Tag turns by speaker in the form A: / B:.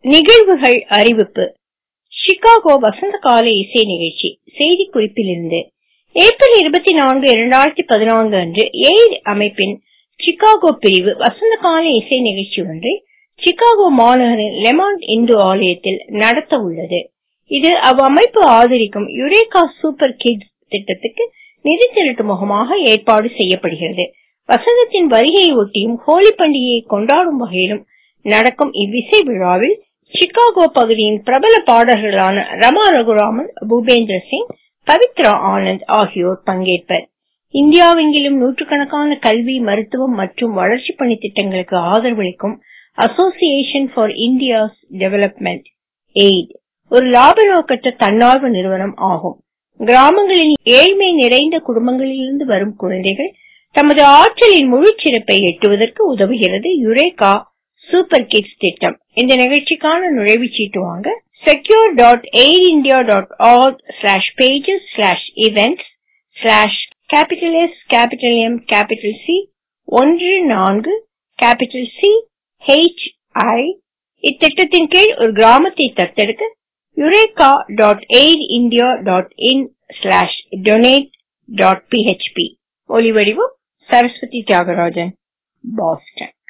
A: நிகழ்வுகள் அறிவிப்பு சிகாகோ வசந்த கால இசை நிகழ்ச்சி செய்தி குறிப்பிலிருந்து ஏப்ரல் இருபத்தி நான்கு இரண்டாயிரத்தி பதினான்கு அன்று எய்ட் அமைப்பின் சிகாகோ பிரிவு வசந்த கால இசை நிகழ்ச்சி ஒன்றை சிகாகோ மாநகரின் லெமாண்ட் இந்து ஆலயத்தில் நடத்த உள்ளது இது அவ்வமைப்பு ஆதரிக்கும் யுரேகா சூப்பர் கிட்ஸ் திட்டத்துக்கு நிதி திரட்டும் முகமாக ஏற்பாடு செய்யப்படுகிறது வசந்தத்தின் வருகையை ஒட்டியும் ஹோலி பண்டிகையை கொண்டாடும் வகையிலும் நடக்கும் இவ்விசை விழாவில் சிகாகோ பகுதியின் பிரபல பாடகர்களான ரமா ரகுராமன் பூபேந்திர சிங் பவித்ரா ஆனந்த் ஆகியோர் பங்கேற்பர் இந்தியாவெங்கிலும் நூற்றுக்கணக்கான கல்வி மருத்துவம் மற்றும் வளர்ச்சி பணி திட்டங்களுக்கு ஆதரவளிக்கும் association for India's development AID ஒரு லாப நோக்கற்ற தன்னார்வ நிறுவனம் ஆகும் கிராமங்களின் ஏழ்மை நிறைந்த குடும்பங்களிலிருந்து வரும் குழந்தைகள் தமது ஆற்றலின் முழு சிறப்பை எட்டுவதற்கு உதவுகிறது யுரேகா சூப்பர் கிட்ஸ் திட்டம் இந்த நிகழ்ச்சிக்கான நுழைவுச்சீட்டு வாங்க secure dot aid India dot org slash pages slash events slash capital S capital M capital C ஒன்று நான்கு கேபிட்டல் சி ஹெச் ஐ இத்திட்டத்தின் கீழ் ஒரு கிராமத்தை தத்தெடுக்க eureka dot aid India dot in slash donate dot PHP ஒலிவடிவம் Saraswathi Thiagarajan Boston